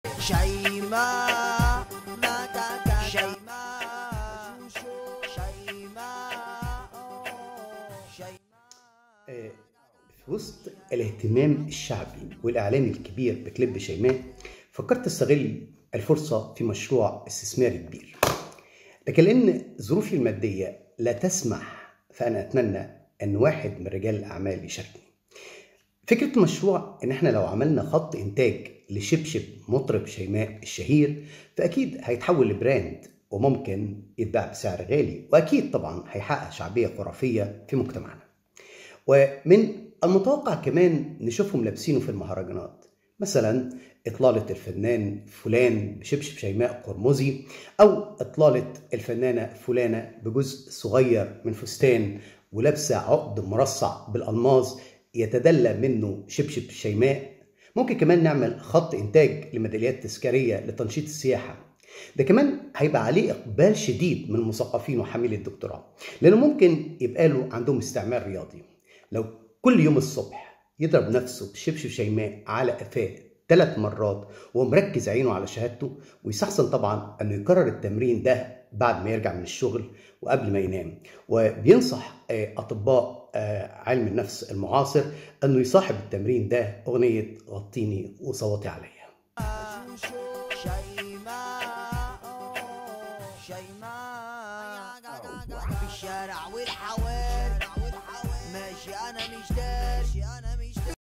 شيماء شيماء شيماء شيماء آه، في وسط الاهتمام الشعبي والإعلامي الكبير بكليب شيماء فكرت استغل الفرصة في مشروع استثماري كبير لكن لأن ظروفي المادية لا تسمح فأنا أتمنى أن واحد من رجال الأعمال يشاركني فكرة المشروع إن إحنا لو عملنا خط إنتاج لشبشب مطرب شيماء الشهير فأكيد هيتحول لبراند وممكن يتباع بسعر غالي وأكيد طبعا هيحقق شعبية خرافية في مجتمعنا ومن المتوقع كمان نشوفهم لابسينه في المهرجانات مثلا إطلالة الفنان فلان بشبشب شيماء قرمزي أو إطلالة الفنانة فلانة بجزء صغير من فستان ولابسة عقد مرصع بالألماظ يتدلى منه شبشب شيماء ممكن كمان نعمل خط إنتاج لميداليات تذكارية لتنشيط السياحة ده كمان هيبقى عليه إقبال شديد من المثقفين وحاملي الدكتوراه لأنه ممكن يبقى له عندهم استعمال رياضي لو كل يوم الصبح يضرب نفسه بشبشب شيماء على قفاه ثلاث مرات ومركز عينه على شهادته ويستحسن طبعا انه يكرر التمرين ده بعد ما يرجع من الشغل وقبل ما ينام وبينصح آه، اطباء آه، علم النفس المعاصر انه يصاحب التمرين ده اغنيه غطيني وصوتي عليا شيماء شيماء في الشارع والحواري ماشي انا مش داري